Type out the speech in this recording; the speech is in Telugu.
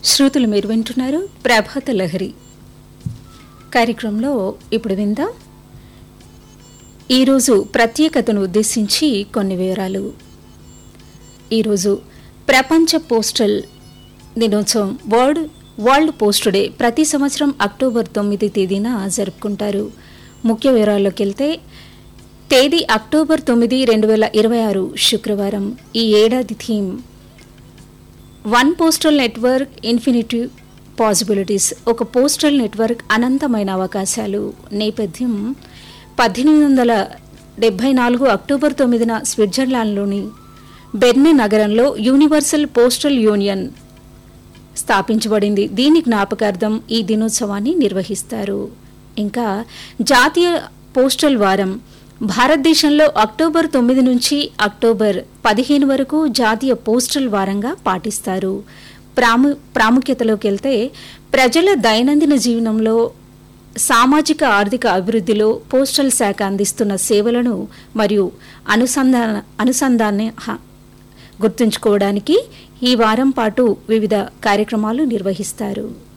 శ్రోతలు మీరు వింటున్నారు ప్రభాత లహరి కార్యక్రమంలో ఇప్పుడు విందాం ఈరోజు ప్రత్యేకతను ఉద్దేశించి కొన్ని వివరాలు ఈరోజు ప్రపంచ పోస్టల్ దినోత్సవం వరల్డ్ వరల్డ్ పోస్ట్ డే ప్రతి సంవత్సరం అక్టోబర్ తొమ్మిది తేదీన జరుపుకుంటారు ముఖ్య వివరాల్లోకి వెళ్తే తేదీ అక్టోబర్ తొమ్మిది రెండు వేల ఇరవై ఆరు శుక్రవారం ఈ ఏడాది theme one postal network infinity possibilities ఒక పోస్టల్ నెట్వర్క్ అనంతమైన అవకాశాలు నేపథ్యం పద్దెనిమిది వందల డెబ్బై నాలుగు అక్టోబర్ తొమ్మిదిన స్విట్జర్లాండ్లోని బెర్నే నగరంలో యూనివర్సల్ పోస్టల్ యూనియన్ స్థాపించబడింది దీని జ్ఞాపకార్థం ఈ దినోత్సవాన్ని నిర్వహిస్తారు ఇంకా జాతీయ పోస్టల్ వారం భారతదేశంలో అక్టోబర్ తొమ్మిది నుంచి అక్టోబర్ పదిహేను వరకు జాతీయ పోస్టల్ వారంగా పాటిస్తారు ప్రాము ప్రాముఖ్యతలోకి వెళ్తే ప్రజల దైనందిన జీవనంలో సామాజిక ఆర్థిక అభివృద్ధిలో పోస్టల్ శాఖ అందిస్తున్న సేవలను మరియు అనుసంధాన అనుసంధాన్ని హ- గుర్తుంచుకోవడానికి ఈ వారం పాటు వివిధ కార్యక్రమాలు నిర్వహిస్తారు